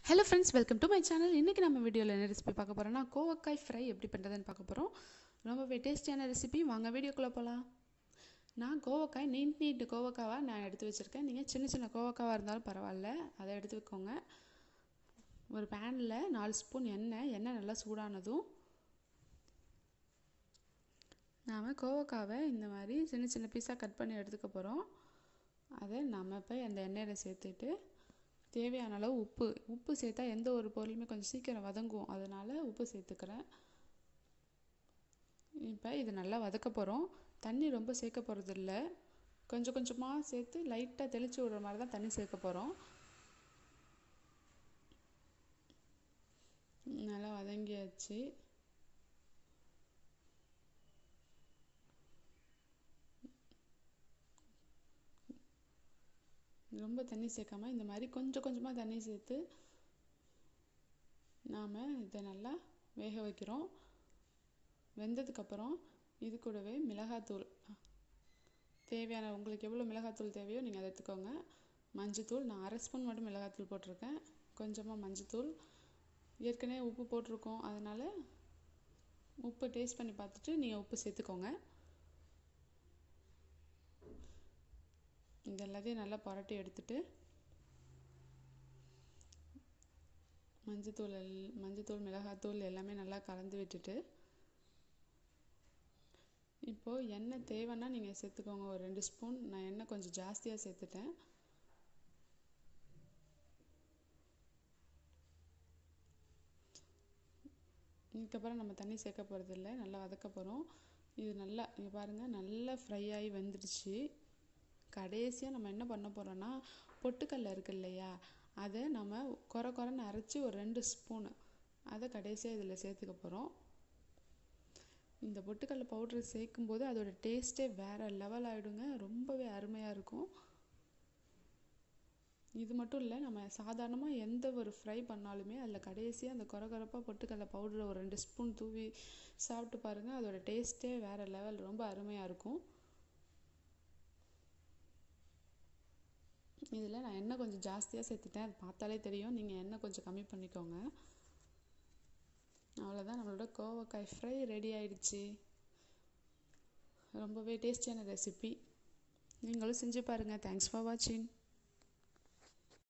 hello friends welcome to my channel இன்றைக்கி நம்ம வீடியோவில் என்ன ரெசிபி பார்க்க போகிறோம்னா கோவக்காய் ஃப்ரை எப்படி பண்ணுறதுன்னு பார்க்க போகிறோம் ரொம்பவே டேஸ்டியான ரெசிபி வாங்க வீடியோக்குள்ளே போகலாம் நான் கோவக்காய் நீட் நீட் கோவக்காவாக நான் எடுத்து வச்சுருக்கேன் நீங்கள் சின்ன சின்ன கோவக்காவாக இருந்தாலும் பரவாயில்ல அதை எடுத்து வைக்கோங்க ஒரு பேனில் நாலு ஸ்பூன் எண்ணெய் எண்ணெய் நல்லா சூடானதும் நாம் கோவக்காவை இந்த மாதிரி சின்ன சின்ன பீஸாக கட் பண்ணி எடுத்துக்க போகிறோம் அதை நம்ம இப்போ அந்த எண்ணெயில் சேர்த்துட்டு தேவையான அளவு உப்பு உப்பு சேர்த்தா எந்த ஒரு பொருளுமே கொஞ்சம் சீக்கிரம் வதங்கும் அதனால் உப்பு சேர்த்துக்கிறேன் இப்போ இது நல்லா வதக்க போகிறோம் தண்ணி ரொம்ப சேர்க்க போகிறது இல்லை கொஞ்சம் கொஞ்சமாக சேர்த்து லைட்டாக தெளித்து விடுற மாதிரி தான் தண்ணி சேர்க்க போகிறோம் நல்லா வதங்கியாச்சு ரொம்ப தண்ணி சேர்க்காம இந்த மாதிரி கொஞ்சம் கொஞ்சமாக தண்ணி சேர்த்து நாம் இதை நல்லா வேக வைக்கிறோம் வெந்ததுக்கப்புறம் இது கூடவே மிளகாத்தூள் தேவையான உங்களுக்கு எவ்வளோ மிளகாத்தூள் தேவையோ நீங்கள் அதை எடுத்துக்கோங்க மஞ்சத்தூள் நான் அரை ஸ்பூன் மட்டும் மிளகாத்தூள் போட்டிருக்கேன் கொஞ்சமாக மஞ்சத்தூள் ஏற்கனவே உப்பு போட்டிருக்கோம் அதனால் உப்பு டேஸ்ட் பண்ணி பார்த்துட்டு நீங்கள் உப்பு சேர்த்துக்கோங்க இது எல்லாத்தையும் நல்லா புரட்டி எடுத்துட்டு மஞ்சத்தூள் எல் மஞ்சத்தூள் மிளகாத்தூள் எல்லாமே நல்லா கலந்து விட்டுட்டு இப்போது எண்ணெய் தேவைன்னா நீங்கள் சேர்த்துக்கோங்க ஒரு ரெண்டு ஸ்பூன் நான் எண்ணெய் கொஞ்சம் ஜாஸ்தியாக சேர்த்துட்டேன் இதுக்கப்புறம் நம்ம தண்ணி சேர்க்க போகிறதில்ல நல்லா வதக்க போகிறோம் இது நல்லா இங்கே பாருங்கள் நல்லா ஃப்ரை ஆகி வெந்துடுச்சு கடைசியாக நம்ம என்ன பண்ண போகிறோன்னா பொட்டுக்கல்ல இருக்கு இல்லையா அதை நம்ம குறை குறைன்னு அரைச்சி ஒரு ரெண்டு ஸ்பூனு அதை கடைசியாக இதில் சேர்த்துக்க போகிறோம் இந்த பொட்டுக்கல்ல பவுட்ரு சேர்க்கும்போது அதோட டேஸ்ட்டே வேறு லெவல் ஆகிடுங்க ரொம்பவே அருமையாக இருக்கும் இது மட்டும் இல்லை நம்ம சாதாரணமாக எந்த ஒரு ஃப்ரை பண்ணாலுமே அதில் கடைசியாக அந்த குறை குறைப்பாக பொட்டுக்கடல பவுடரை ஒரு ரெண்டு ஸ்பூன் தூவி சாப்பிட்டு பாருங்கள் அதோட டேஸ்ட்டே வேறு லெவல் ரொம்ப அருமையாக இருக்கும் இதில் நான் எண்ணெய் கொஞ்சம் ஜாஸ்தியாக சேர்த்துட்டேன் அது பார்த்தாலே தெரியும் நீங்கள் எண்ணெய் கொஞ்சம் கம்மி பண்ணிக்கோங்க அவ்வளோதான் நம்மளோட கோவக்காய் ஃப்ரை ரெடி ஆயிடுச்சு ரொம்பவே டேஸ்டியான ரெசிபி நீங்களும் செஞ்சு பாருங்கள் தேங்க்ஸ் ஃபார் வாட்சிங்